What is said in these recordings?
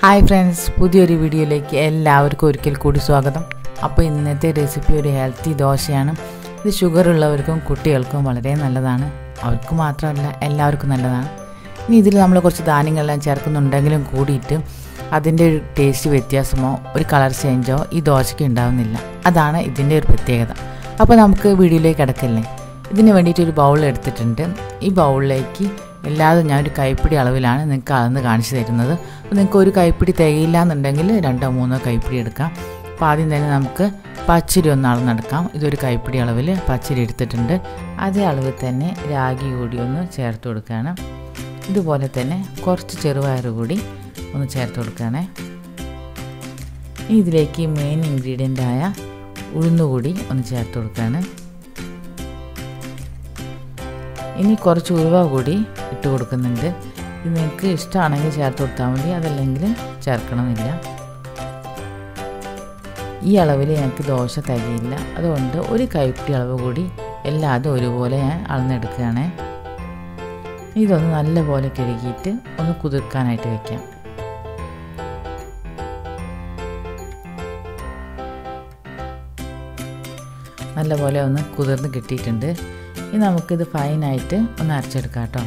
hi friends പുതിയൊരു വീഡിയോയിലേക്ക് എല്ലാവർക്കും ഒരിക്കൽ കൂടി സ്വാഗതം അപ്പോൾ ഇന്നത്തെ റെസിപ്പി ഒരു ഹെൽത്തി ദോശയാണ് ഇത് ഷുഗർ ഉള്ളവർക്കും കുട്ടികൾക്കും വളരെ നല്ലതാണ് അവർക്ക് മാത്രമല്ല എല്ലാവർക്കും നല്ലതാണ് ഇനി ഇതിൽ നമ്മൾ കുറച്ച് ധാന്യങ്ങളെല്ലാം ചേർക്കുന്നുണ്ടെങ്കിലും കൂടിയിട്ട് അതിൻ്റെ ഒരു ടേസ്റ്റ് വ്യത്യാസമോ ഒരു കളർ ചേഞ്ചോ ഈ ദോശയ്ക്ക് ഉണ്ടാവുന്നില്ല അതാണ് ഇതിൻ്റെ ഒരു പ്രത്യേകത അപ്പോൾ നമുക്ക് വീഡിയോയിലേക്ക് കിടക്കല്ലേ ഇതിന് വേണ്ടിയിട്ട് ഒരു ബൗൾ എടുത്തിട്ടുണ്ട് ഈ ബൗളിലേക്ക് എല്ലാതും ഞാൻ ഒരു കൈപ്പിടി അളവിലാണ് നിങ്ങൾക്ക് അളന്ന് കാണിച്ചു തരുന്നത് അപ്പോൾ നിങ്ങൾക്ക് ഒരു കൈപ്പിടി തികയില്ല എന്നുണ്ടെങ്കിൽ രണ്ടോ മൂന്നോ കൈപ്പിടി എടുക്കാം അപ്പോൾ ആദ്യം തന്നെ നമുക്ക് പച്ചരി ഒന്ന് അളന്നെടുക്കാം ഇതൊരു കൈപ്പിടി അളവിൽ പച്ചരി എടുത്തിട്ടുണ്ട് അതേ അളവിൽ തന്നെ രാഗി കൂടി ഒന്ന് ചേർത്ത് കൊടുക്കുകയാണ് ഇതുപോലെ തന്നെ കുറച്ച് ചെറുപയർ കൂടി ഒന്ന് ചേർത്ത് കൊടുക്കുകയാണേ ഇനി ഇതിലേക്ക് മെയിൻ ഇൻഗ്രീഡിയൻ്റ് ആയ ഉഴുന്നുകൂടി ഒന്ന് ചേർത്ത് കൊടുക്കുകയാണ് ഇനി കുറച്ച് ഉലുവ കൂടി ഇട്ട് കൊടുക്കുന്നുണ്ട് ഇത് നിങ്ങൾക്ക് ഇഷ്ടമാണെങ്കിൽ ചേർത്ത് കൊടുത്താൽ മതി അതല്ലെങ്കിൽ ചേർക്കണമെന്നില്ല ഈ അളവിൽ ഞങ്ങൾക്ക് ദോശ തികയില്ല അതുകൊണ്ട് ഒരു കൈപ്പിടി അളവ് കൂടി എല്ലാതും ഒരുപോലെ ഞാൻ അളന്നെടുക്കുകയാണ് ഇതൊന്ന് നല്ലപോലെ കഴുകിയിട്ട് ഒന്ന് കുതിർക്കാനായിട്ട് വെക്കാം നല്ലപോലെ ഒന്ന് കുതിർന്ന് കിട്ടിയിട്ടുണ്ട് ഇനി നമുക്കിത് ഫൈനായിട്ട് ഒന്ന് അരച്ചെടുക്കാം കേട്ടോ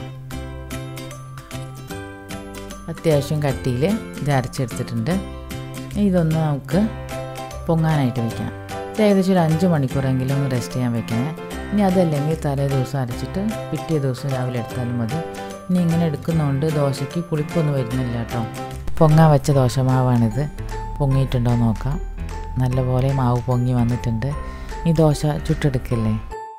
അത്യാവശ്യം കട്ടിയിൽ ഇത് അരച്ചെടുത്തിട്ടുണ്ട് ഇതൊന്ന് നമുക്ക് പൊങ്ങാനായിട്ട് വെക്കാം ഇത് ഏകദേശം ഒരു അഞ്ച് മണിക്കൂറെങ്കിലും ഒന്ന് റെസ്റ്റ് ചെയ്യാൻ വെക്കണേ ഇനി അതല്ലെങ്കിൽ തലേ ദിവസം അരച്ചിട്ട് പിറ്റേ ദിവസം രാവിലെ എടുത്താലും മതി ഇനി ഇങ്ങനെ എടുക്കുന്നതുകൊണ്ട് ദോശയ്ക്ക് പുളിപ്പൊന്നും വരുന്നില്ല കേട്ടോ പൊങ്ങാൻ വെച്ച ദോശമാവാണിത് പൊങ്ങിയിട്ടുണ്ടോ നോക്കാം നല്ലപോലെ മാവ് പൊങ്ങി വന്നിട്ടുണ്ട് ഈ ദോശ ചുട്ടെടുക്കില്ലേ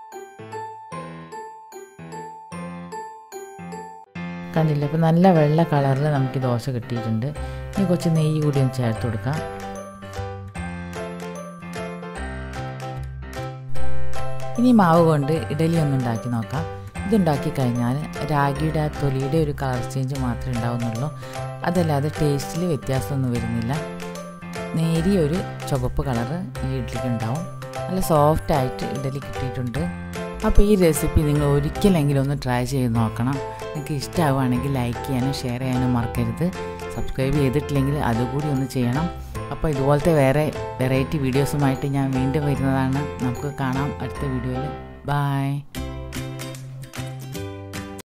കണ്ടില്ല അപ്പോൾ നല്ല വെള്ള കളറിൽ നമുക്ക് ദോശ കിട്ടിയിട്ടുണ്ട് ഇനി കുറച്ച് നെയ്യ് കൂടി ഒന്ന് ചേർത്ത് കൊടുക്കാം ഇനി മാവ് കൊണ്ട് ഇഡലി ഒന്ന് ഉണ്ടാക്കി നോക്കാം ഇതുണ്ടാക്കി കഴിഞ്ഞാൽ രാഗിയുടെ ആ തൊലിയുടെ ഒരു കളർ ചേഞ്ച് മാത്രമേ ഉണ്ടാവുന്നുള്ളൂ അതല്ലാതെ ടേസ്റ്റിൽ വ്യത്യാസമൊന്നും വരുന്നില്ല നേരിയ ഒരു ചുവപ്പ് കളറ് ഈ ഇഡ്ഡലിക്ക് ഉണ്ടാവും നല്ല സോഫ്റ്റ് ആയിട്ട് ഇഡലി കിട്ടിയിട്ടുണ്ട് അപ്പോൾ ഈ റെസിപ്പി നിങ്ങൾ ഒരിക്കലെങ്കിലും ഒന്ന് ട്രൈ ചെയ്ത് നോക്കണം നിങ്ങൾക്ക് ഇഷ്ടമാവുകയാണെങ്കിൽ ലൈക്ക് ചെയ്യാനും ഷെയർ ചെയ്യാനും മറക്കരുത് സബ്സ്ക്രൈബ് ചെയ്തിട്ടില്ലെങ്കിൽ അതുകൂടി ഒന്ന് ചെയ്യണം അപ്പോൾ ഇതുപോലത്തെ വേറെ വെറൈറ്റി വീഡിയോസുമായിട്ട് ഞാൻ വീണ്ടും വരുന്നതാണ് നമുക്ക് കാണാം അടുത്ത വീഡിയോയിൽ ബായ്